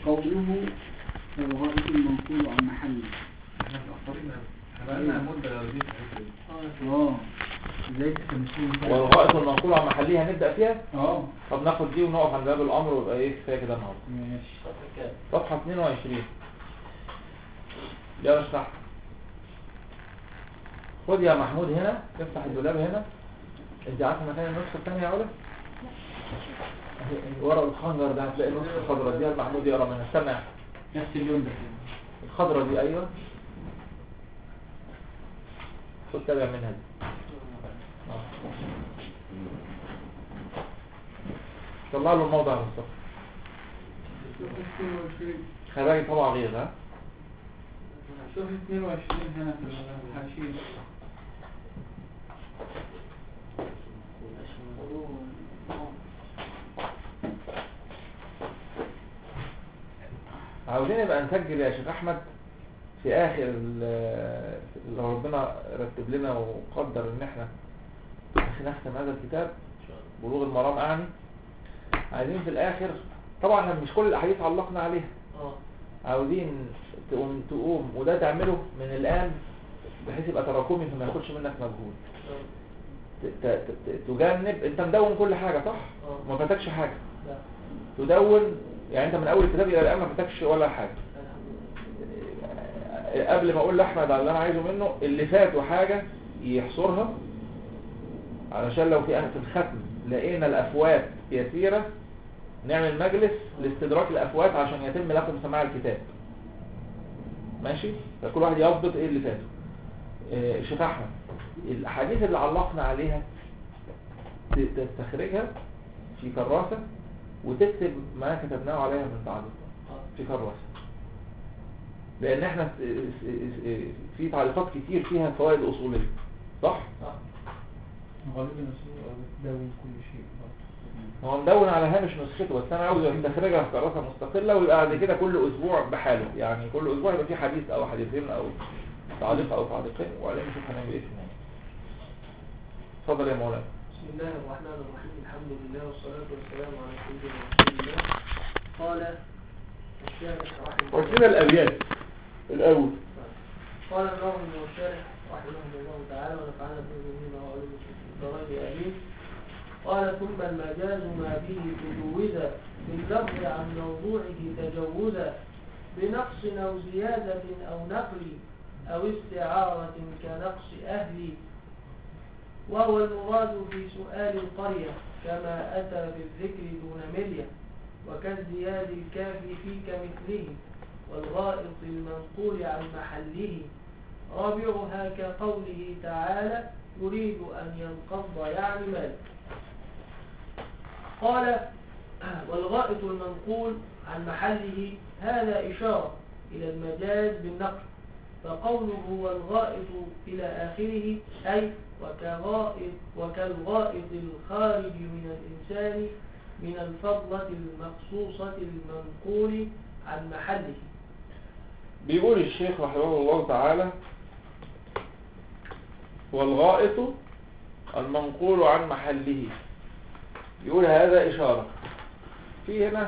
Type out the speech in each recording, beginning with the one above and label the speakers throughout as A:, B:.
A: قوله والغائط المنقول عن محله
B: احنا متأخرين احنا بقالنا مدة لو دي في الحتة دي
A: اه ازاي تمشون
C: والغائط المنقول عن محلها هنبدأ فيها
A: اه
C: طب ناخد دي ونقف عند باب الأمر ويبقى ايه كفاية كده النهارده
A: ماشي
C: صفحة 22 يلا اشرح خد يا محمود هنا افتح الدولاب هنا انت عارف مكان النسخة الثانية يا علا ورا الخنجر ده هتلاقي النسخة الخضراء دي محمود يقرا منها استنى
A: نفس اللون ده
C: الخضراء دي ايوه خد تابع منها دي آه. طلع له الموضع بالظبط خلي بالك طبعا غير ها
A: شوف 22 هنا في الحاشية
C: عاوزين نبقى نسجل يا شيخ احمد في اخر ال- اللي ربنا رتب لنا وقدر ان احنا نختم هذا الكتاب بلوغ المرام اعني عايزين في الاخر طبعا احنا مش كل الاحاديث علقنا عليها عاوزين تقوم تقوم وده تعمله من الان بحيث يبقى تراكمي فما ياخدش منك مجهود ت- ت- ت- تجنب انت مدون كل حاجة صح؟ ما فاتكش حاجة تدون يعني انت من اول الكتاب الى الان ما فاتكش ولا حاجة قبل ما اقول لاحمد على اللي انا عايزه منه اللي فاته حاجة يحصرها علشان لو في في الختم لقينا الافوات يسيرة نعمل مجلس لاستدراك الافوات عشان يتم لكم سماع الكتاب ماشي فكل واحد يضبط ايه اللي فاته آه، شيخ احمد الاحاديث اللي علقنا عليها ت- تستخرجها في كراسة وتكتب ما كتبناه عليها من تعليق في كراسة لان احنا س- س- س- في تعليقات كتير فيها فوائد اصولية صح؟
A: غالبا بتدون كل شيء برضه
C: هو مدون على هامش نسخته بس انا عاوز استخرجها في كراسة مستقلة ويبقى بعد كده كل اسبوع بحاله يعني كل اسبوع يبقى في حديث او حديثين او تعليق او تعليقين وبعدين نشوف هنعمل ايه في النهاية اتفضل يا مولانا
D: بسم الله الرحمن الرحيم الحمد لله والصلاة والسلام على سيدنا رسول الله قال الشارح رحمه الله
C: وكده الابيات الاول
D: قال الناظم والشارح رحمه الله تعالى ونفعنا بما وعلوم في الدارين امين قال ثم المجاز ما به تجوز باللفظ عن موضوعه تجوزا بنقص او زيادة او نقل او استعارة كنقص اهل وهو المراد في سؤال القرية كما أتى بالذكر دون ملية وكالزياد الكاف في كمثله والغائط المنقول عن محله رابعها كقوله تعالى يريد أن ينقض يعني مال قال والغائط المنقول عن محله هذا إشارة إلى المجاز بالنقل فقوله والغائط إلى آخره أي وكغائط وكالغائط الخارج من الإنسان من الفضلة المخصوصة المنقول عن محله
C: بيقول الشيخ رحمه الله تعالى والغائط المنقول عن محله يقول هذا إشارة في هنا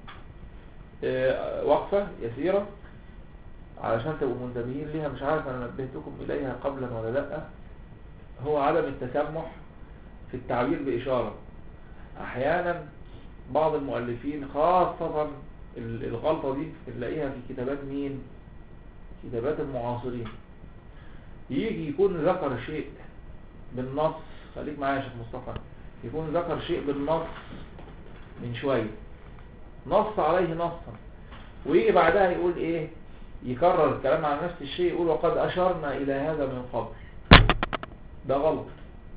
C: آه، وقفة يسيرة علشان تبقوا منتبهين ليها مش عارف أنا نبهتكم إليها قبلا ولا لأ هو عدم التسمح في التعبير بإشارة أحيانا بعض المؤلفين خاصة ال- الغلطة دي بنلاقيها في كتابات مين كتابات المعاصرين يجي يكون ذكر شيء بالنص خليك معايا يا شيخ مصطفى يكون ذكر شيء بالنص من شوية نص عليه نصا ويجي بعدها يقول ايه يكرر الكلام عن نفس الشيء يقول وقد أشرنا إلى هذا من قبل ده غلط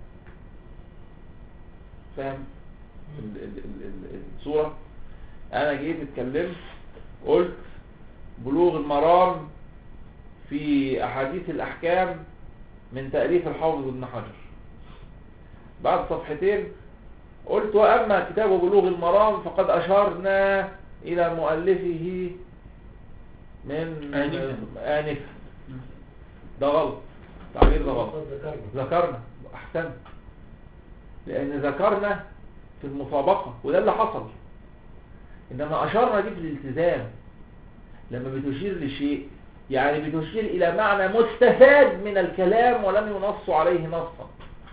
C: فاهم ال- ال- ال- ال- الصورة انا جيت اتكلمت قلت بلوغ المرام في احاديث الاحكام من تأليف الحافظ ابن حجر بعد صفحتين قلت واما كتاب بلوغ المرام فقد اشرنا الى مؤلفه من
A: آنفاً.
C: آنفا ده غلط تعبير ده غلط ذكرنا احسنت لان ذكرنا في المسابقة وده اللي حصل انما اشرنا دي في الالتزام لما بتشير لشيء يعني بتشير الى معنى مستفاد من الكلام ولم ينص عليه نصا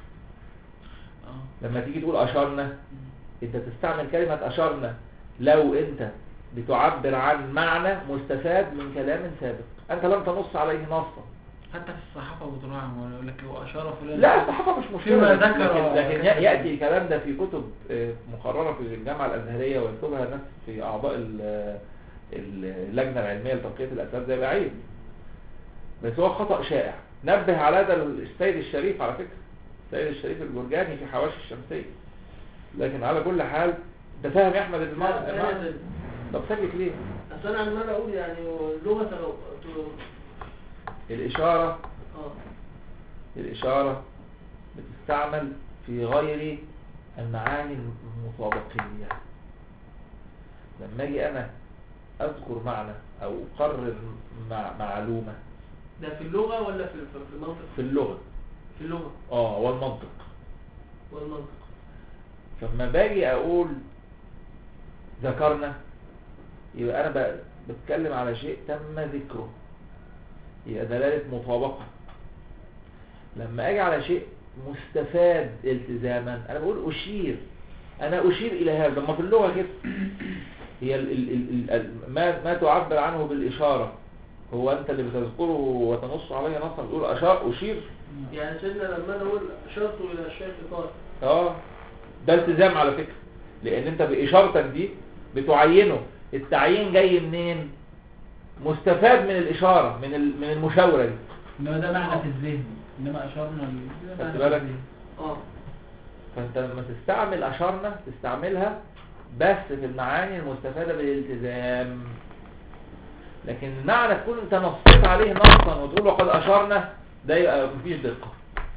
A: اه
C: لما تيجي تقول اشرنا انت تستعمل كلمة اشرنا لو انت بتعبر عن معنى مستفاد من كلام سابق انت لم تنص عليه نصا
A: حتى في الصحافة بتروح يقول لك هو أشار فلان
C: لا الصحافة مش مشكلة
A: فيما
C: لكن,
A: ذكر-
C: لكن يأتي يأتي الكلام ده في كتب آه، مقررة في الجامعة الأزهرية ويكتبها ناس في أعضاء ال- اللجنة العلمية لتنقية الأسباب زي بعيد بس هو خطأ شائع نبه على هذا السيد الشريف على فكرة السيد الشريف الجرجاني في حواشي الشمسية لكن على كل حال انت فاهم يا احمد المعنى المعنى؟ طب ساكت ليه
D: اصل انا عمال اقول يعني لغه لو
C: الإشارة
D: اه
C: الإشارة بتستعمل في غير المعاني المطابقية لما أجي أنا أذكر معنى أو أقرر مع معلومة
D: ده في اللغه ولا في في في المنطق
C: في اللغة
D: في اللغه
C: آه والمنطق
D: والمنطق
C: فلما باجي أقول ذكرنا يبقى أنا ب- بتكلم على شيء تم ذكره يبقى دلالة مطابقة لما أجي على شيء مستفاد التزاما أنا بقول أشير أنا أشير إلى هذا لما في اللغة كده هي ال ال ال ال ما, ما تعبر عنه بالإشارة هو أنت اللي بتذكره وتنص عليه نصا بتقول أشار أشير
D: يعني سيدنا لما انا اقول اشرت الى الشيخ طارق
C: اه ده التزام على فكرة لان انت باشارتك دي بتعينه التعيين جاي منين مستفاد من الاشارة من ال- من المشاورة دي
A: إنما ده معنى في الذهن إنما أشرنا ل- ده
C: خدت
A: معنى في
C: بالك؟
A: الذهن.
D: اه
C: فانت لما تستعمل اشارنا تستعملها بس في المعاني المستفادة بالالتزام لكن المعنى تكون انت نصيت عليه نصا وتقول وقد اشرنا ده يبقى مفيش دقة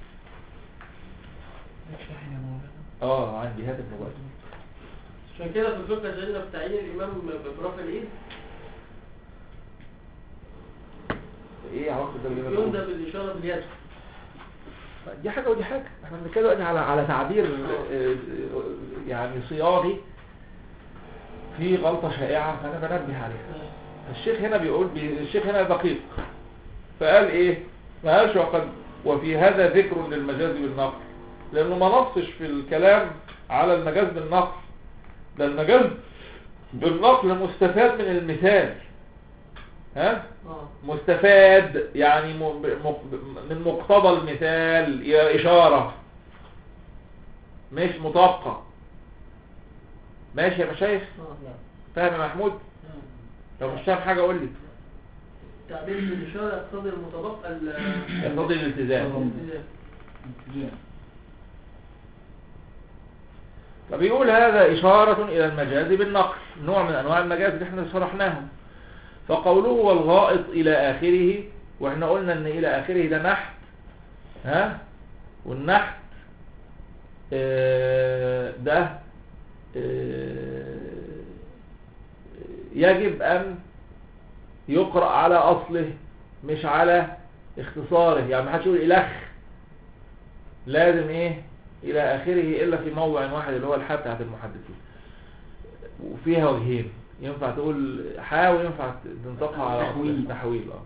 A: اشرح يا مولانا
C: اه عندي هاتف موبايل
D: عشان كده في الفقه سيدنا في تعيين الامام برفع الايد
C: ايه علاقة ده باللي أنا
D: يندى
C: بقوله؟
D: بالاشاره باليد
C: دي حاجة ودي حاجة احنا بنتكلم دلوقتي على على تعبير آه، آه، يعني صياغي في غلطة شائعة فأنا بنبه عليها الشيخ هنا بيقول بي الشيخ هنا دقيق فقال ايه ما قالش وقد وفي هذا ذكر للمجاز بالنقل لانه ما نصش في الكلام على المجاز بالنقل ده المجاز بالنقل مستفاد من المثال ها
D: اه
C: مستفاد يعني م- م- من مقتضى المثال يا إشارة مش مطابقة ماشي يا مشايخ
D: اه
C: فاهم يا محمود لو مش فاهم حاجة قول لي
D: التعبير بالاشاره يقتضي المطابقه ال-
C: يقتضي الالتزام
D: الالتزام.
A: التزام.
C: فبيقول هذا إشارة إلى المجاز بالنقل نوع من أنواع المجاز اللي احنا شرحناه فقوله والغائط إلى آخره واحنا قلنا ان إلى آخره ده نحت ها والنحت آه، ده آه، يجب أن يقرأ على أصله مش على اختصاره يعني ما حدش يقول إلخ لازم ايه الى اخره الا في موضع واحد اللي هو الحاء بتاعت المحدثين وفيها وجهين ينفع تقول حاء وينفع تنطقها على
A: تحويل.
C: تحويل اه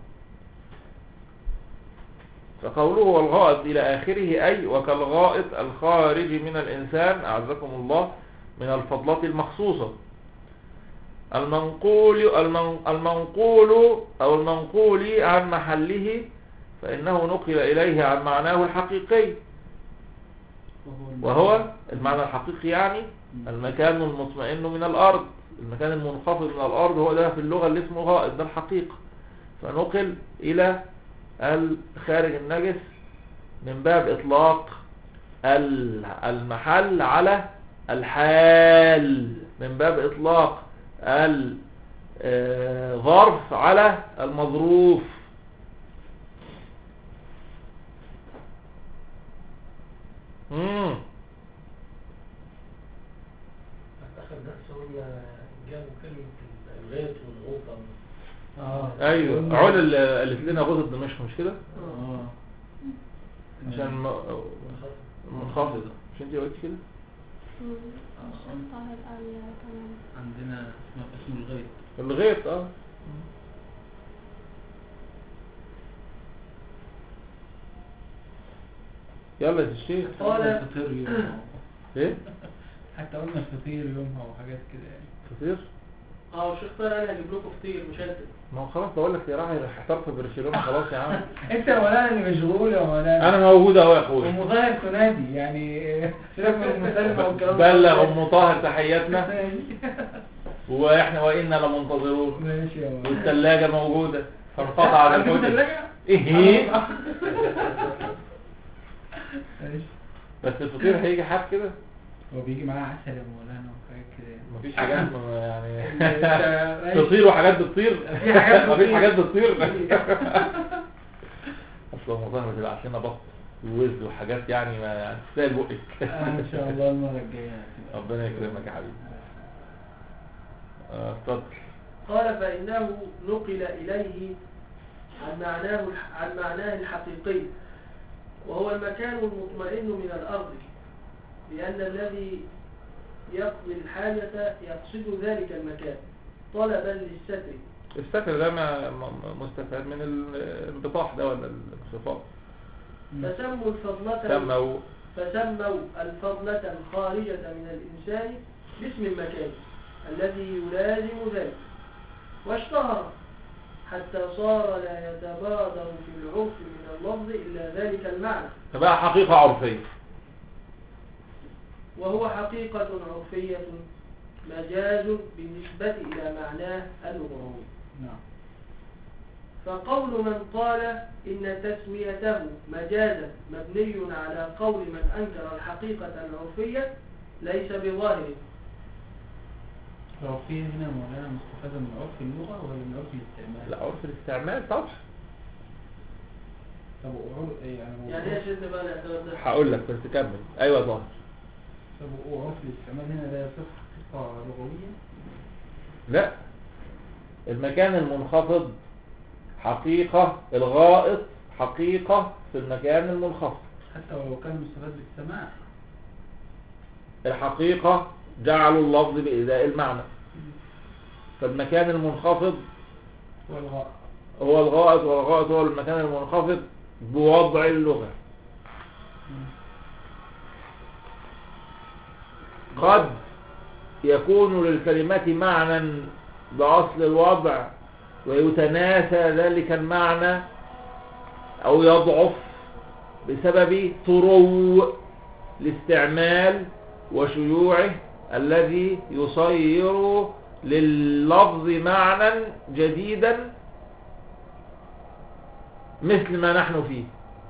C: فقوله والغائط الى اخره اي وكالغائط الخارج من الانسان اعزكم الله من الفضلات المخصوصة المنقول المن- المنقول او المنقول عن محله فانه نقل اليه عن معناه الحقيقي وهو المعنى الحقيقي يعني المكان المطمئن من الأرض المكان المنخفض من الأرض هو ده في اللغة اللي اسمه غائط ده الحقيقة فنقل إلى الخارج النجس من باب إطلاق ال- المحل على الحال من باب إطلاق الظرف على المظروف مم.
E: اخر درس قلنا جابوا كلمة الغيط والغوطة
A: اه
C: ايوه عود اللي قالت لنا غوطة دمشق مش كده
A: اه
C: عشان م- منخفضة مش انت قلت كده
F: الشيخ طاهر قال تمام
A: عندنا اسمه اسمه الغيط
C: الغيط اه يلا يا الشيخ
D: قال-
A: الفطير يومها
C: ايه
A: حتى قلنا الفطير يومها وحاجات كده يعني
C: فطير
D: اه الشيخ طارق انا هجيب لكم فطير مشلتت
C: ما هو خلاص بقول لك يا راعي احترت في برشلونه خلاص يا عم
A: انت يا مولانا اللي مشغول يا مولانا
C: انا موجود اهو يا اخويا
A: ومظاهر تنادي يعني سيبك من المسلم او الكلام
C: بلغ ام طاهر تحياتنا
A: ماشي.
C: واحنا وانا لمنتظرون
A: ماشي يا مولانا
C: والثلاجه موجوده فانقطع على
A: عندكم
C: الكل
A: ثلاجة؟
C: ايه
A: ماشي
C: بس الفطير هيجي حاف كده
A: هو بيجي معاه عسل يا مولانا وحاجات كده يعني.
C: مفيش حاجات م- يعني
A: ماشي.
C: تطير وحاجات بتطير
A: في حاجات
C: مفيش
A: بتطير.
C: حاجات بتطير اصلا مظاهر بتبعت لنا بط ووز وحاجات يعني ما تستاهل بقك
A: آه، ان شاء الله المره الجايه هتبقى-
C: ربنا يكرمك يا حبيبي آه، اتفضل
D: قال فإنه نقل إليه عن معناه عن معناه الحقيقي وهو المكان المطمئن من الأرض لأن الذي يقضي الحاجة يقصد ذلك المكان طلبا للستر
C: الستر ده ما- م- مستفاد من ال- البطاح ده ولا الصفات
D: فسموا الفضلة
C: سموا
D: فسموا الفضلة الخارجة من الإنسان باسم المكان الذي يلازم ذلك واشتهر حتى صار لا يتبادر في العرف من اللفظ إلا ذلك المعنى
C: فبقى حقيقة عرفية
D: وهو حقيقة عرفية مجاز بالنسبة إلى معناه اللغوي
A: نعم
D: فقول من قال إن تسميته مجازا مبني على قول من أنكر الحقيقة العرفية ليس بظاهر
A: العرفية هنا يا مولانا مستفادة من عرف اللغة ولا من عرف الاستعمال؟
C: لا عرف الاستعمال طبعا
A: طب وعرف يعني
D: يعني ايش شدنا بقى الاعتراض ده؟
C: هقول لك بس كمل ايوه ظاهر
A: طب وعرف الاستعمال هنا ده يصف حقيقة لغوية؟
C: لا المكان المنخفض حقيقة الغائط حقيقة في المكان المنخفض
A: حتى ولو كان مستفاد بالسماع
C: الحقيقة جعلوا اللفظ بإزاء المعنى فالمكان المنخفض
A: هو الغاء
C: هو الغائط والغائط هو المكان المنخفض بوضع اللغة قد يكون للكلمة معنى بأصل الوضع ويتناسى ذلك المعنى أو يضعف بسبب طرو الاستعمال وشيوعه الذي يصير لللفظ معنى جديدا مثل ما نحن فيه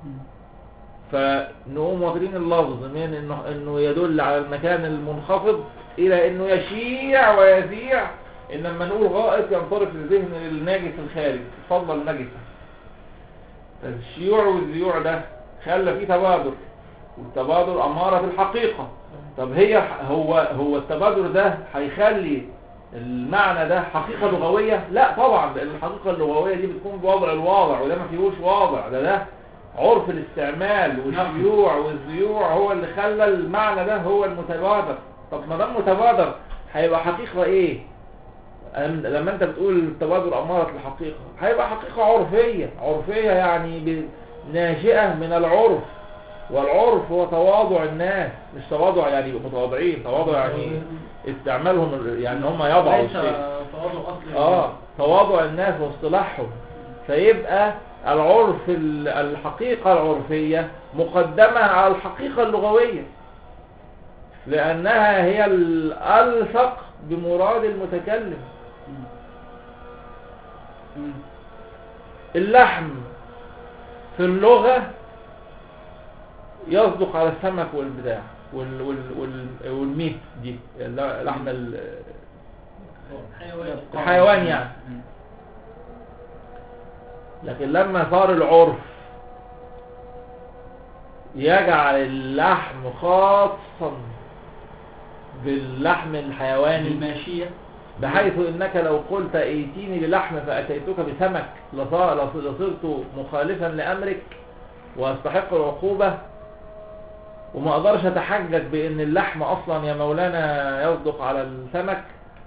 C: فنقوم واخدين اللفظ من انه انه يدل على المكان المنخفض الى انه يشيع ويذيع ان لما نقول غائط ينصرف الذهن للناجس الخارج اتفضل النجسة الشيوع والذيوع ده خلى فيه تبادر والتبادر امارة في الحقيقة طب هي هو هو التبادر ده هيخلي المعنى ده حقيقة لغوية لا طبعا لان الحقيقة اللغوية دي بتكون بوضع الواضع وده ما فيهوش واضع ده ده عرف الاستعمال والشيوع والذيوع هو اللي خلى المعنى ده هو المتبادر طب ما دام متبادر هيبقى حقيقة ايه أم- لما انت بتقول التبادر امارة الحقيقة هيبقى حقيقة عرفية عرفية يعني ب- ناشئة من العرف والعرف هو تواضع الناس مش تواضع يعني يبقوا متواضعين تواضع يعني استعمالهم يعني هم يضعوا
A: ليس
C: الشيء
A: تواضع أصلي
C: اه تواضع الناس واصطلاحهم فيبقى العرف ال- الحقيقة العرفية مقدمة على الحقيقة اللغوية لأنها هي الألصق بمراد المتكلم
A: مم.
C: اللحم في اللغة يصدق على السمك والبتاع وال وال وال والميت دي الل- لحم ال-
D: حيوان
C: الحيوان يعني
A: مم.
C: لكن لما صار العرف يجعل اللحم خاصا باللحم الحيواني
A: الماشية
C: بحيث انك لو قلت ائتيني بلحم فاتيتك بسمك لصا- لص- لصرت مخالفا لامرك واستحق العقوبة وما اقدرش اتحجج بان اللحم اصلا يا مولانا يصدق على السمك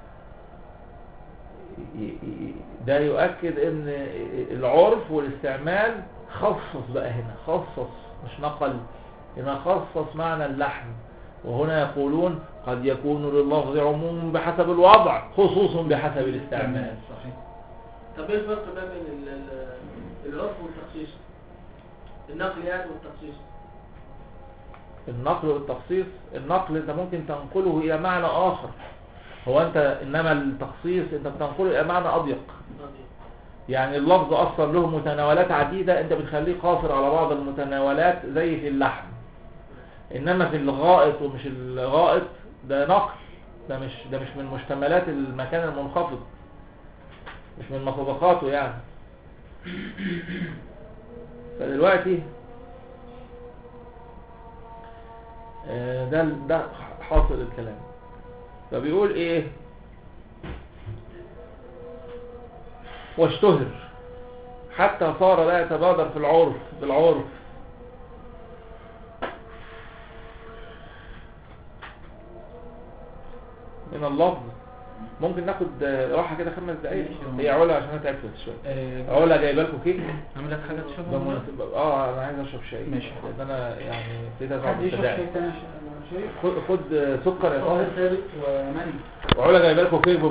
C: ي- ي- ده يؤكد ان العرف والاستعمال خصص بقى هنا خصص مش نقل لما خصص معنى اللحن وهنا يقولون قد يكون لللفظ عموم بحسب الوضع خصوص بحسب الاستعمال
A: صحيح
D: طب ايه الفرق بقى بين ال- ال- العرف والتخصيص النقل يعني والتخصيص
C: النقل والتخصيص النقل انت ممكن تنقله الى معنى اخر هو انت انما التخصيص انت بتنقله الى معنى اضيق
D: نظير.
C: يعني اللفظ اصلا له متناولات عديدة انت بتخليه قاصر على بعض المتناولات زي في اللحن انما في الغائط ومش الغائط ده نقل ده مش ده مش من مشتملات المكان المنخفض مش من مطبقاته يعني فدلوقتي آه، ده ده حاصل الكلام فبيقول ايه واشتهر حتى صار لا يتبادر في العرف بالعرف من اللفظ ممكن ناخد آه، راحة كده خمس دقايق
A: ماشي.
C: هي علا عشان اتعبت شوية
A: آه،
C: علا جايبه لكم كيك
A: اعمل لك حاجه تشربها
C: بمناسبة اه انا عايز اشرب شاي
A: ماشي.
C: لان انا يعني ابتديت
A: حد
C: اتعب
A: يشرب
C: بالتداعي.
A: شاي تاني ش- شاي
C: خد خد سكر يا طاهر
A: ثابت ومني
C: وعلا جايبه لكم كيك